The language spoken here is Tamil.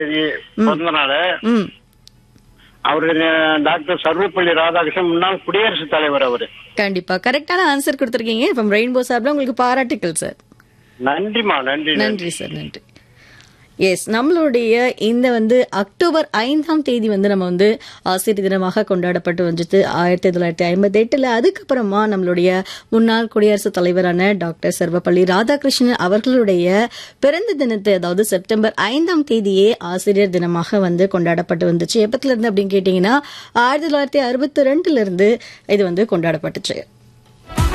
சரி பிறந்த நாள் ம் அவரு அஹ், டாக்டர் சர்வப்பள்ளி ராதாகிருஷ்ணன் முன்னாள் குடியரசுத் தலைவர் அவரு கண்டிப்பா கரெக்டான ஆன்சர் கொடுத்துருக்கீங்க இப்போ ரெயின்போ சார்பில் உங்களுக்கு பாராட்டுக்கள் சார் நன்றிமா நன்றி நன்றி சார் நன்றி எஸ் நம்மளுடைய இந்த வந்து அக்டோபர் ஐந்தாம் தேதி வந்து நம்ம வந்து ஆசிரியர் தினமாக கொண்டாடப்பட்டு வந்துச்சு ஆயிரத்தி தொள்ளாயிரத்தி ஐம்பத்தி எட்டுல அதுக்கப்புறமா நம்மளுடைய முன்னாள் குடியரசுத் தலைவரான டாக்டர் சர்வப்பள்ளி ராதாகிருஷ்ணன் அவர்களுடைய பிறந்த தினத்தை அதாவது செப்டம்பர் ஐந்தாம் தேதியே ஆசிரியர் தினமாக வந்து கொண்டாடப்பட்டு வந்துச்சு எப்பத்துல இருந்து அப்படின்னு கேட்டீங்கன்னா ஆயிரத்தி தொள்ளாயிரத்தி அறுபத்தி ரெண்டுல இருந்து இது வந்து கொண்டாடப்பட்டுச்சு